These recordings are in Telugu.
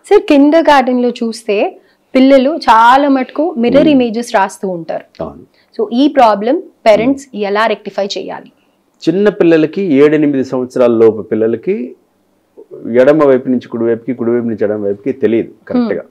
సార్ కిండర్ గార్డెన్ లో చూస్తే పిల్లలు చాలా మటుకు మిర్రర్ ఇమేజెస్ రాస్తూ ఉంటారు అవును సో ఈ ప్రాబ్లం పేరెంట్స్ ఎలా రెక్టిఫై చేయాలి చిన్న పిల్లలకి ఏడెనిమిది సంవత్సరాల లోపు పిల్లలకి ఎడమ వైపు నుంచి కుడివైపుకి కుడివైపు నుంచి ఎడమ వైపుకి తెలియదు కరెక్ట్గా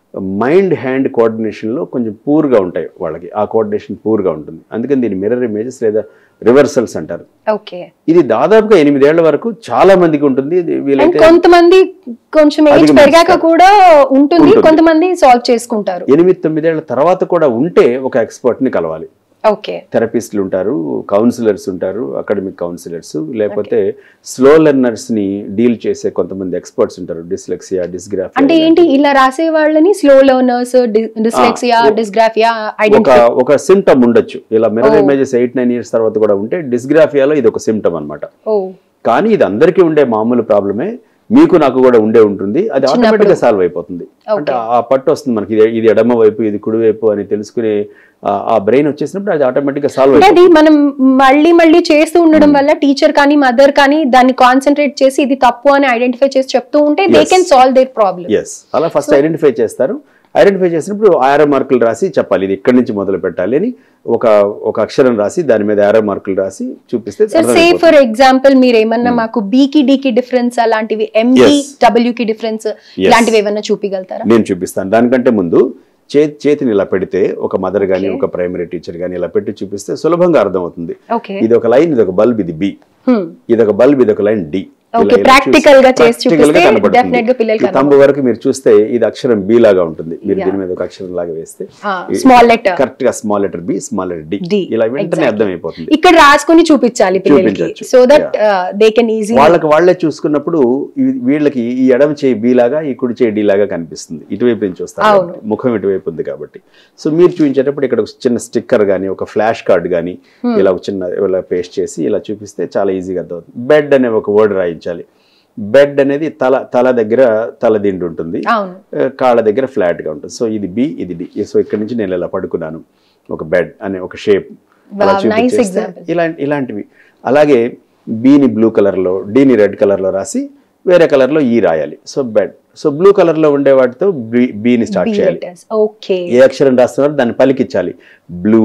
మైండ్ హ్యాండ్ కోఆర్డినేషన్లో కొంచెం పూర్గా ఉంటాయి వాళ్ళకి ఆ కోఆర్డినేషన్ పూర్గా ఉంటుంది అందుకని దీన్ని మిర్రర్ ఇమేజెస్ లేదా రివర్సల్స్ అంటారు ఓకే ఇది దాదాపుగా ఎనిమిదేళ్ల వరకు చాలా మందికి ఉంటుంది ఇది అండ్ వీలైతే కొంతమంది కొంచెం ఏజ్ అధిగమిస్తారు. పెరిగాక కూడా ఉంటుంది ఉంటుంది. కొంతమంది సాల్వ్ చేసుకుంటారు ఎనిమిది తొమ్మిదేళ్ల తర్వాత కూడా ఉంటే ఒక ఎక్స్పర్ట్ని కలవాలి ఓకే థెరపిస్టులు ఉంటారు కౌన్సిలర్స్ ఉంటారు అకాడమిక్ కౌన్సిలర్స్ లేకపోతే స్లో లెర్నర్స్ని డీల్ చేసే కొంతమంది ఎక్స్పర్ట్స్ ఉంటారు డిస్లెక్సియా అంటే డిస్గ్రాఫియా ఏంటి ఇలా రాసే వాళ్ళని స్లో లెర్నర్స్ డిస్లెక్సియా ఓ- డిస్గ్రాఫియా ఒక ఐడెంటిఫై ఒక సిమ్టమ్ ఉండొచ్చు ఇలా mirror Oh. Images eight nine years తర్వాత కూడా ఉంటే డిస్గ్రాఫియాలో ఇది ఒక సిమ్టమ్ అన్నమాట ఓ కానీ ఇది అందరికీ ఉండే మామూలు ప్రాబ్లమే మీకు నాకు కూడా ఉండే ఉంటుంది అది చిన్నప్పుడు. ఆటోమేటిక్ గా సాల్వ్ అయిపోతుంది అంటే ఆ పట్టు వస్తుంది మనకి ఇది ఇది ఎడమ వైపు ఇది కుడి వైపు అని తెలుసుకునే ఆ- ఆ బ్రెయిన్ వచ్చేసినప్పుడు అది ఆటోమేటిక్ గా సాల్వ్ అంటే అయిపోతుంది అది మనం మళ్ళీ మళ్ళీ చేస్తూ ఉండడం వల్ల టీచర్ కానీ మదర్ కానీ దాన్ని కాన్సన్ట్రేట్ చేసి ఇది తప్పు అని ఐడెంటిఫై చేసి చెప్తూ ఉంటే they Yes. Can solve their problem yes అలా ఫస్ట్ ఐడెంటిఫై చేస్తారు ఐడెంటిఫై చేసినప్పుడు ఆరో మార్కులు రాసి చెప్పాలి ఇది ఇక్కడి నుంచి మొదలు పెట్టాలి అని ఒక ఒక అక్షరం రాసి దాని మీద ఆరో మార్కులు రాసి చూపిస్తే సార్ సే అర్థమైపోతుంది. ఫర్ ఎగ్జాంపుల్ మీరు ఏమన్నా మాకు బి కి డి కి డిఫరెన్స్ అలాంటివి ఎంబి Yes. డబ్ల్యూ కి డిఫరెన్స్ ఇలాంటివి ఏమన్నా చూపించగలుగుతారా నేను చూపిస్తాను దానికంటే ముందు చే చేతిని ఇలా పెడితే ఒక మదర్ కానీ Okay. ఒక ప్రైమరీ టీచర్ కానీ ఇలా పెట్టి చూపిస్తే సులభంగా అర్థమవుతుంది ఓకే ఇది ఒక లైన్ ఇది ఒక బల్బ్ ఇది బి ఇది ఒక బల్బ్ ఇది ఒక లైన్ డి Okay, practical గా చేసి చూపిస్తే definite గా పిల్లలకి తంబు వరకు మీరు చూస్తే ఇది అక్షరం బి లాగా ఉంటుంది మీరు దీని మీద ఒక అక్షరం లాగా వేస్తే స్మాల్ లెటర్ కరెక్ట్ గా small letter B small letter D D, ఇలా వెంటనే exactly. అర్థమైపోతుంది ఇక్కడ రాసుకొని చూపించాలి పిల్లలకి చూపించొచ్చు. So that they can easy వాళ్ళకి వాళ్ళే చూసుకున్నప్పుడు ఈ- వీళ్ళకి ఈ ఎడమ చేయి బి లాగా ఈ కుడి చేయి డి లాగా కనిపిస్తుంది ఇటువైపు నుంచి వస్తారు అవును. కాబట్టి. ముఖం ఇటువైపు ఉంది కాబట్టి సో మీరు చూపించేటప్పుడు ఇక్కడ ఒక చిన్న స్టిక్కర్ కానీ ఒక ఫ్లాష్ కార్డ్ కానీ ఇలా ఒక చిన్న ఇలా పేస్ట్ చేసి ఇలా చూపిస్తే చాలా ఈజీగా అర్థమవుతుంది బెడ్ అనే ఒక వర్డ్ రాయించాలి బెడ్ అనేది తల తల దగ్గర తల దిండు ఉంటుంది అవును ఆ, కాళ్ళ దగ్గర flat గా ఉంటుంది సో ఇది బి ఇది డి సో ఇక్కడ నుంచి నేను ఇలా పడుకున్నాను ఒక బెడ్ అనే ఒక షేప్ అలా Wow, nice చూపించేస్తే example. ఇలాంటి ఇలాంటివి అలాగే బీని బ్లూ కలర్లో డీని రెడ్ కలర్లో రాసి వేరే కలర్లో ఈ రాయాలి సో బెడ్ సో బ్లూ కలర్లో ఉండే వాటితో బి బీని స్టార్ట్ చేయాలి ఓకే ఏ అక్షరం రాస్తున్నారో దాన్ని పలికించాలి బ్లూ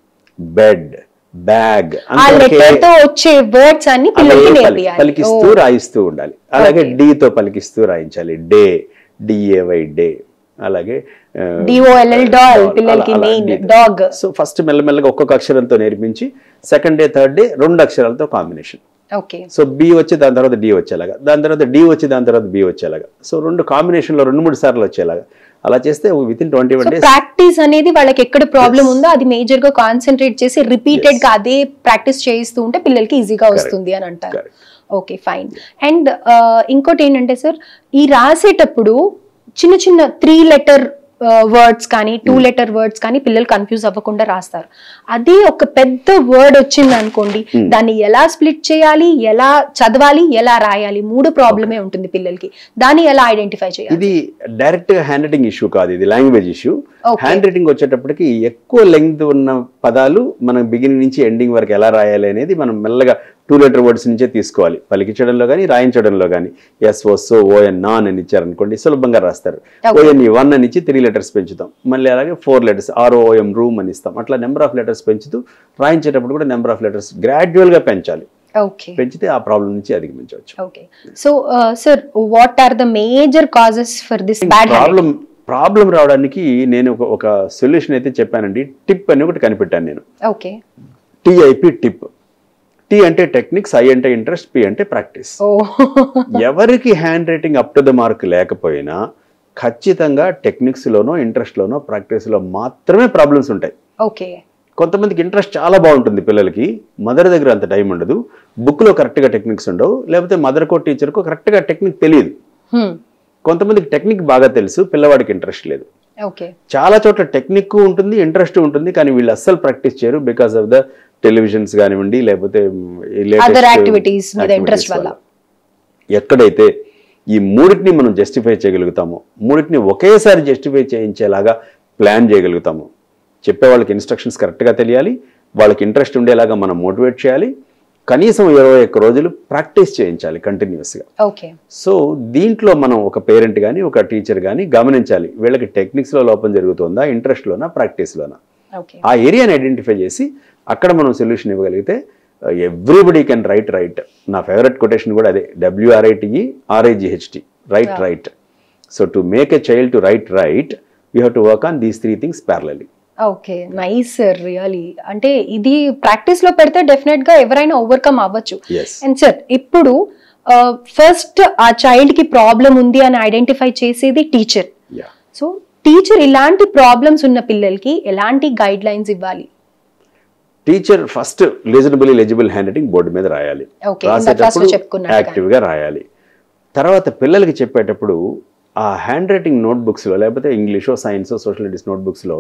బెడ్ బ్యాగ్ ఆ లెటర్ తో వచ్చే వర్డ్స్ అన్ని పిల్లలకి నేర్పియాలి పలికిస్తూ రాయిస్తూ ఉండాలి అలాగే D తో పలికిస్తూ రాయించాలి డే డిఏవై డే అలాగే డిఓఎల్ఎల్ డాల్ పిల్లలకి మెయిన్ డాగ్ సో ఫస్ట్ మెల్లమెల్లగా ఒక్కొక్క అక్షరంతో నేర్పించి సెకండ్ డే థర్డ్ డే రెండు అక్షరాలతో కాంబినేషన్ ఓకే సో బి వచ్చి దాని తర్వాత డి వచ్చేలాగా దాని తర్వాత డి వచ్చి దాని తర్వాత బి వచ్చేలాగా సో రెండు combination లో రెండు మూడు సార్లు వచ్చేలాగా అలా చేస్తే within twenty one so days practice అనేది వాళ్ళకి ఎక్కడ ప్రాబ్లం ఉందో అది మేజర్ గా కాన్సన్ట్రేట్ చేసి రిపీటెడ్ గా అదే ప్రాక్టీస్ చేయిస్తూ ఉంటే పిల్లలకి ఈజీగా వస్తుంది అని అంటారు Correct. ఓకే ఫైన్ అండ్ ఇంకోటి ఏంటంటే సార్ ఈ రాసేటప్పుడు చిన్న చిన్న త్రీ లెటర్ వర్డ్స్ కానీ టూ లెటర్ వర్డ్స్ కానీ పిల్లలు కన్ఫ్యూజ్ అవ్వకుండా రాస్తారు అదే ఒక పెద్ద వర్డ్ వచ్చింది అనుకోండి దాన్ని ఎలా స్ప్లిట్ చేయాలి ఎలా చదవాలి ఎలా రాయాలి మూడు ప్రాబ్లమే ఉంటుంది పిల్లలకి దాన్ని ఎలా ఐడెంటిఫై చేయాలి ఇది డైరెక్ట్ గా హ్యాండ్ రైటింగ్ ఇష్యూ కాదు ఇది language issue Okay. Hand writing వచ్చేటప్పటికి ఎక్కువ లెంగ్త్ ఉన్న పదాలు మనం బిగినింగ్ నుంచి ఎండింగ్ వరకు ఎలా రాయాలి అనేది మనం మెల్లగా టూ లెటర్ వర్డ్స్ నుంచే తీసుకోవాలి పలికించడంలో కానీ రాయించడంలో కానీ S O so O N non అని ఇచ్చారనుకోండి సులభంగా రాస్తారు Okay. ఓఎన్ వన్ అని ఇచ్చి త్రీ లెటర్స్ పెంచుతాం మళ్ళీ అలాగే ఫోర్ లెటర్స్ ఆర్ఓఎం రూమ్ అని ఇస్తాం అట్లా నెంబర్ ఆఫ్ లెటర్స్ పెంచుతూ రాయించేటప్పుడు కూడా నెంబర్ ఆఫ్ లెటర్స్ గా పెంచాలి ఓకే పెంచితే ఆ ప్రాబ్లం నుంచి అధిగమించవచ్చు okay so sir what are the major causes for this bad problem problem రావడానికి నేను ఒక ఒక సొల్యూషన్ అయితే చెప్పానండి టిప్ అని ఒకటి కనిపెట్టాను నేను ఓకే టిఐపి టిప్ టి అంటే టెక్నిక్స్ ఐ అంటే ఇంట్రెస్ట్ పి అంటే ప్రాక్టీస్ ఓ ఎవరికి hand writing up to the mark లేకపోయినా ఖచ్చితంగా టెక్నిక్స్లోనో ఇంట్రెస్ట్లోనో ప్రాక్టీస్లో మాత్రమే ప్రాబ్లమ్స్ ఉంటాయి ఓకే కొంతమందికి ఇంట్రెస్ట్ చాలా బాగుంటుంది పిల్లలకి మదర్ దగ్గర అంత టైం ఉండదు బుక్లో కరెక్ట్గా టెక్నిక్స్ ఉండవు లేకపోతే మదర్కో టీచర్కో కరెక్ట్గా టెక్నిక్ తెలియదు కొంతమందికి టెక్నిక్ బాగా తెలుసు పిల్లవాడికి ఇంట్రెస్ట్ లేదు ఓకే చాలా చోట్ల టెక్నిక్ ఉంటుంది ఇంట్రెస్ట్ ఉంటుంది కానీ వీళ్ళు అస్సలు ప్రాక్టీస్ చేయరు బికాస్ ఆఫ్ ద టెలివిజన్స్ కానివ్వండి లేకపోతే ఈ latest Other activities మీద activities interest వల్ల. ఎక్కడైతే ఈ మూడింటిని మనం జస్టిఫై చేయగలుగుతామో మూడింటిని ఒకేసారి జస్టిఫై చేయించేలాగా ప్లాన్ చేయగలుగుతాము చెప్పే వాళ్ళకి ఇన్స్ట్రక్షన్స్ కరెక్ట్గా తెలియాలి వాళ్ళకి ఇంట్రెస్ట్ ఉండేలాగా మనం మోటివేట్ చేయాలి కనీసం ఇరవై ఒక్క రోజులు ప్రాక్టీస్ చేయించాలి కంటిన్యూస్గా ఓకే సో దీంట్లో మనం ఒక పేరెంట్ కానీ ఒక టీచర్ కానీ గమనించాలి వీళ్ళకి టెక్నిక్స్లో లోపం జరుగుతుందా ఇంట్రెస్ట్లోనా ప్రాక్టీస్లోనా ఓకే ఆ ఏరియాని ఐడెంటిఫై చేసి అక్కడ మనం సొల్యూషన్ ఇవ్వగలిగితే ఎవ్రీబడి కెన్ రైట్ రైట్ నా ఫేవరెట్ కొటేషన్ కూడా అదే W R I T E R I G H T right Yeah. Right so to make a child to write right you have to work on these three things parallelly okay nice sir really అంటే ఇది ప్రాక్టీస్ లో పెడితే డెఫినెట్ గా ఎవరైనా ఓవర్కమ్ అవ్వచ్చు ఎస్ అండ్ సార్ ఇప్పుడు ఫస్ట్ ఆ చైల్డ్ కి ప్రాబ్లం ఉంది అని ఐడెంటిఫై చేసేది టీచర్ యా సో టీచర్ ఇలాంటి ప్రాబ్లమ్స్ ఉన్న పిల్లలకి ఎలాంటి గైడ్ లైన్స్ ఇవ్వాలి teacher first legible eligible hand writing board మీద రాయాలి Okay, ఇందాక class లో చెప్పుకున్నట్టుగా. యాక్టివ్గా రాయాలి తర్వాత పిల్లలకి చెప్పేటప్పుడు ఆ హ్యాండ్ రైటింగ్ నోట్బుక్స్లో లేకపోతే ఇంగ్లీషో సైన్సో సోషల్ స్టడీస్ నోట్బుక్స్లో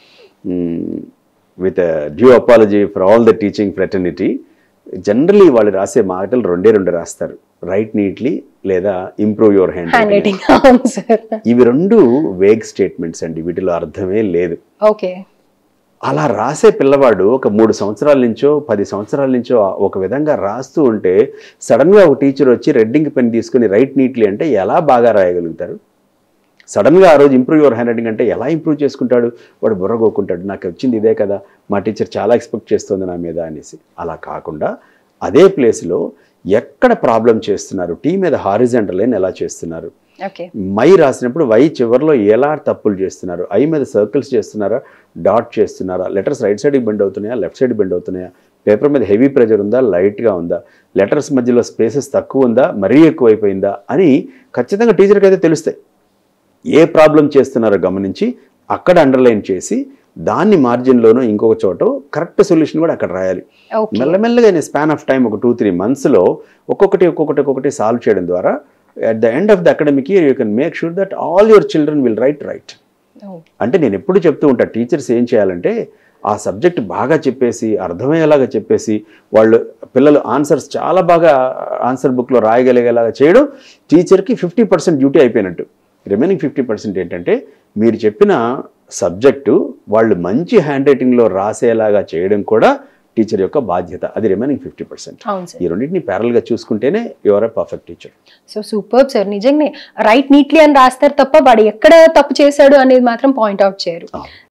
with due apology for all the teaching fraternity generally వాళ్ళు రాసే మాటలు రెండే రెండు రాస్తారు రైట్ నీట్లీ లేదా improve your hand hand writing అవును సార్ ఇవి రెండు వేగ్ స్టేట్మెంట్స్ అండి వీటిలో అర్థమే లేదు ఓకే అలా రాసే పిల్లవాడు ఒక మూడు సంవత్సరాల నుంచో పది సంవత్సరాల నుంచో ఒక విధంగా రాస్తూ ఉంటే సడన్గా ఒక టీచర్ వచ్చి రెడ్డింగ్ పెన్ తీసుకుని రైట్ నీట్లీ అంటే ఎలా బాగా రాయగలుగుతారు సడన్గా ఆ రోజు ఇంప్రూవ్ యువర్ హ్యాండ్ రైటింగ్ అంటే ఎలా ఇంప్రూవ్ చేసుకుంటాడు వాడు బుర్రగోకుంటాడు నాకు వచ్చింది ఇదే కదా మా టీచర్ చాలా ఎక్స్పెక్ట్ చేస్తుంది నా మీద అనేసి అలా కాకుండా అదే ప్లేస్లో ఎక్కడ ప్రాబ్లం చేస్తున్నారు టీ మీద హారిజెంటల్ లైన్ ఎలా చేస్తున్నారు ఓకే మై రాసినప్పుడు వై చివరిలో ఎలా తప్పులు చేస్తున్నారు ఐ మీద సర్కిల్స్ చేస్తున్నారా డాట్ చేస్తున్నారా లెటర్స్ రైట్ సైడ్కి బెండ్ అవుతున్నాయా లెఫ్ట్ సైడ్ బెండ్ అవుతున్నాయా పేపర్ మీద హెవీ ప్రెజర్ ఉందా లైట్గా ఉందా లెటర్స్ మధ్యలో స్పేసెస్ తక్కువ ఉందా మరీ ఎక్కువైపోయిందా అని ఖచ్చితంగా టీచర్కి అయితే తెలుస్తాయి ఏ ప్రాబ్లం చేస్తున్నారో గమనించి అక్కడ అండర్లైన్ చేసి దాన్ని మార్జిన్లోనో ఇంకొక చోట కరెక్ట్ సొల్యూషన్ కూడా అక్కడ రాయాలి ఓకే మెల్లమెల్లగా నేను స్పాన్ ఆఫ్ టైం ఒక టూ త్రీ మంత్స్లో ఒక్కొక్కటి ఒక్కొక్కటి ఒక్కొక్కటి సాల్వ్ చేయడం ద్వారా at the end of the academic year you can make sure that all your children will write right అంటే నేను ఎప్పుడు చెప్తూ ఉంటా టీచర్స్ ఏం చేయాలంటే ఆ సబ్జెక్ట్ బాగా చెప్పేసి అర్థమయ్యేలాగా చెప్పేసి వాళ్ళు పిల్లలు ఆన్సర్స్ చాలా బాగా ఆన్సర్ బుక్లో రాయగలిగేలాగా చేయడం టీచర్కి ఫిఫ్టీ పర్సెంట్ డ్యూటీ అయిపోయినట్టు రిమైనింగ్ ఫిఫ్టీ పర్సెంట్ ఏంటంటే మీరు చెప్పిన సబ్జెక్టు వాళ్ళు మంచి హ్యాండ్ రైటింగ్లో రాసేలాగా చేయడం కూడా టీచర్ యొక్క బాధ్యత అది రిమైనింగ్ ఫిఫ్టీ పర్సెంట్ అవును సార్ ఈ రెండింటిని ప్యారల్గా చూసుకుంటేనే you're a perfect teacher so super sir నిజంగానే రైట్ నీట్లీ అని రాస్తారు తప్ప వాడు ఎక్కడ తప్పు చేశాడు అనేది మాత్రం పాయింట్ అవుట్ చేయరు